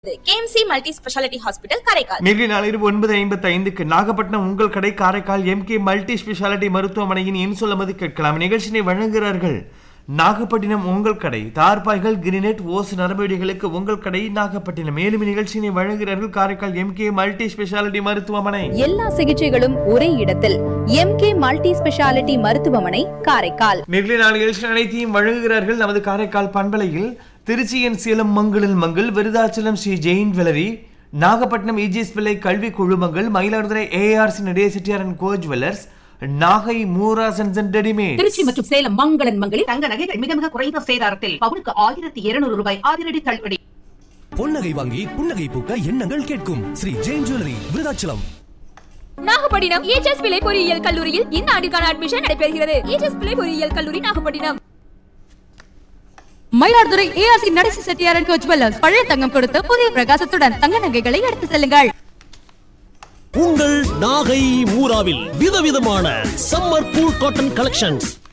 KMC multi speciality hospital Karaikal நேற்று நாளிரவு ஒன்பது ஐம்பத்தி ஐந்துக்கு நாகப்பட்டினம் உங்கள் கடை காரைக்கால் எம்கே மல்டி ஸ்பெஷாலிட்டி மருத்துவமனையின் இன்சொல்லமது கேட்கலாம் நிகழ்ச்சியை வழங்குகிறார்கள் நாகப்பட்டினம் உங்கள் கடை தார்பாய்கள் கிரினெட் ஓஸ் நரம்புகளுக்கு உங்கள் கடை நாகப்பட்டினம் மேலும் நிகழ்ச்சியினை வழங்குகிறார்கள் காரைக்கால் எம்கே மல்டி ஸ்பெஷாலிட்டி மருத்துவமனை எல்லா சிகிச்சைகளும் ஒரே இடத்தில் எம்கே மல்டி ஸ்பெஷாலிட்டி மருத்துவமனை காரைக்கால் நெகிழி நாள் நிகழ்ச்சி அனைத்தையும் வழங்குகிறார்கள் நமது காரைக்கால் பண்பலையில் திருச்சியின் சேலம் மங்களில் மங்கள் விருதாச்சலம் ஸ்ரீ ஜெயின் வெலரி நாகப்பட்டினம் இஜிஎஸ் பிள்ளை கல்வி குழுமங்கள் Mayiladuthurai ARC Natesa Chettiar co jewellers Nagai மூராசன்ஸ் அண்ட் ரெடிமேட் திருச்சி மற்றும் சேலம் மங்களன் மங்களில் தங்க நகைகள் மிக மிக குறைந்த சேதாரத்தில் பவுனுக்கு ஆயிரத்தி இருநூறு ரூபாய் அதிரடி தள்ளுபடி பொன்னகை வாங்கி புன்னகை பூக்க எண்ணங்கள் கேட்கும் ஸ்ரீ ஜெயின் ஜுவல்லரி விருதாச்சலம் நாகப்பட்டினம் ஏஜஸ் பிள்ளை பொறியியல் கல்லூரியில் இந்த ஆண்டுக்கான அட்மிஷன் நடைபெறுகிறது ஏஜஸ் பிள்ளை பொறியியல் கல்லூரி Nagapattinam Mayiladuthurai ARC Natesa Chettiar co jewellers பழைய தங்கம் கொடுத்து புதிய பிரகாசத்துடன் தங்க நகைகளை எடுத்து செல்லுங்கள் உங்கள் நாகை மூராவில் விதவிதமான சம்மர் கூல் காட்டன் கலெக்ஷன்ஸ்